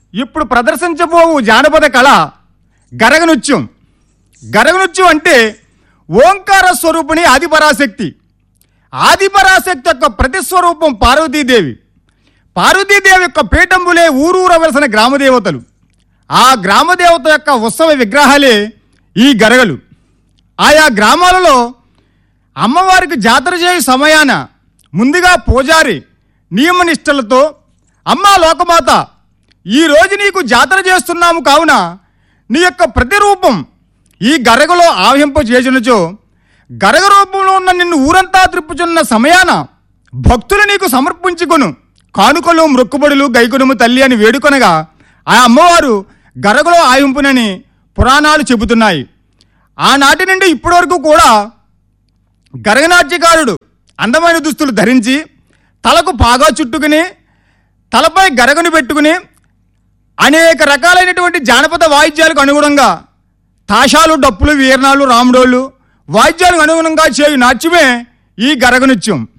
ఇప్పుడు ప్రదర్శించబోవు జానపద కళ గరగనృత్యం గరగనృత్యం అంటే ఓంకార స్వరూపిణి ఆదిపరాశక్తి ఆదిపరాశక్తి యొక్క ప్రతిస్వరూపం పార్వతీదేవి పార్వతీదేవి యొక్క పీఠంబులే ఊరూరవలసిన గ్రామదేవతలు ఆ గ్రామదేవత యొక్క ఉత్సవ విగ్రహాలే ఈ గరగలు ఆయా గ్రామాలలో అమ్మవారికి జాతర చేయు సమయాన ముందుగా పూజారి నియమనిష్టలతో అమ్మా లోకమాత ఈ రోజు నీకు జాతర చేస్తున్నాము కావున నీ యొక్క ప్రతిరూపం ఈ గరగలో ఆవహింప చేసినచో గరగ రూపంలో ఉన్న నిన్ను ఊరంతా త్రిప్పుచున్న సమయాన భక్తులు నీకు సమర్పించుకొను కానుకలు మృక్కుబడులు గైకునము తల్లి అని వేడుకొనగా ఆ అమ్మవారు గరగలో ఆయింపునని పురాణాలు చెబుతున్నాయి ఆనాటి నుండి ఇప్పటి వరకు కూడా గరగనాట్యకారుడు అందమైన దుస్తులు ధరించి తలకు పాగా చుట్టుకుని తలపై గరగను పెట్టుకుని అనేక రకాలైనటువంటి జానపద వాయిద్యాలకు అనుగుణంగా తాషాలు డప్పులు వీరణాలు రాముడోళ్ళు వాయిద్యాలకు అనుగుణంగా చేయు నాట్యమే ఈ గరగ నృత్యం